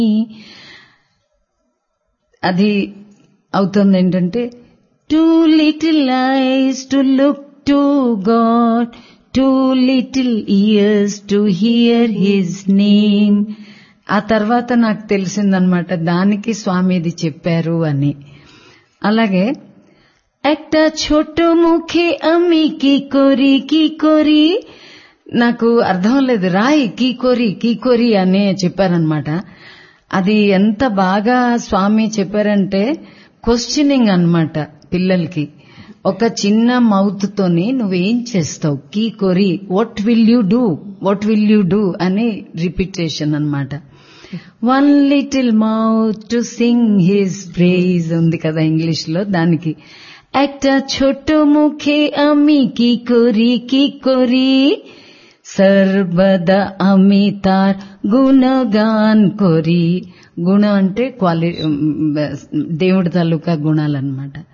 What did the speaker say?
అది అవుతుంది ఏంటంటే two little eyes to look to God two little ears to hear his name ఆ తర్వాత నాకు తెలిసిందనమాట దానికి స్వామి ఇది చెప్పారు అని అలాగే একটা ছোট মুখে আমি কি করি কি করি నాకు అర్థం లేదు రాయి కీ కొరి కీ కొరి అని చెప్పారనమాట అది ఎంత బాగా స్వామి చెప్పారంటే క్వశ్చనింగ్ అన్నమాట పిల్లలకి ఒక చిన్న మౌత్ తోని నువ్వేం చేస్తావు కీ కొరి what will you do what will you do అని రిపీటేషన్ అన్నమాట one little mouth to sing his praise ఉంది కదా ఇంగ్లీష్ లో దానికి একটা ছোট মুখে আমি কি করি কি করি సర్వదా আমি তার గుణగాన్ కొరి గుణం అంటే క్వాలి దేవుడి తాలూకా గుణాలన్నమాట